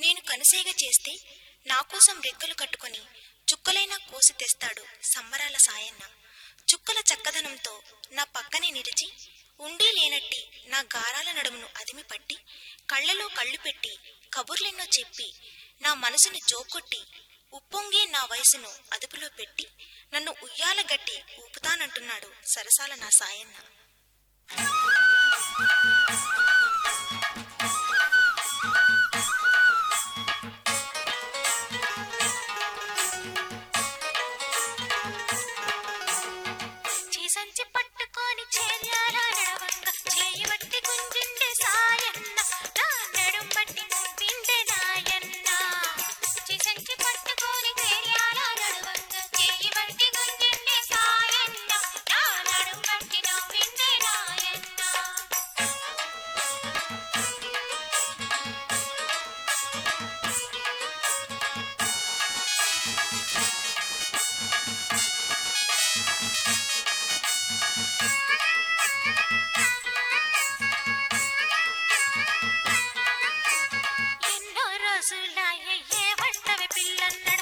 నేను కనుసేగ చేస్తే నా కోసం రెక్కలు కట్టుకొని చుక్కలైనా కోసి తెస్తాడు సంబరాల సాయన్న చుక్కల చక్కదనంతో నా పక్కనే నిలిచి ఉండి లేనట్టి నా గారాల నడుమును అదిమి పట్టి కళ్ళలో కళ్ళు పెట్టి కబుర్లెన్నో చెప్పి నా మనసును జోకొట్టి ఉప్పొంగే నా వయసును అదుపులో పెట్టి నన్ను ఉయ్యాల గట్టి ఊపుతానంటున్నాడు సరసాల నా సాయన్న చీసంచి పట్టుకొని చేర్యాల నడవంగ చేయి బట్టి గుంజిండే సాయన్న నా నడుం బట్టి నవ్విండే నాయన్న చీసంచి పట్టుకొని చేర్యాల నడవంగ చేయి బట్టి గుంజిండే సాయన్న నా నడుం బట్టి నవ్విండే నాయన్న ఎన్నో రోజులాయ ఏ వంటవి పిల్లన్న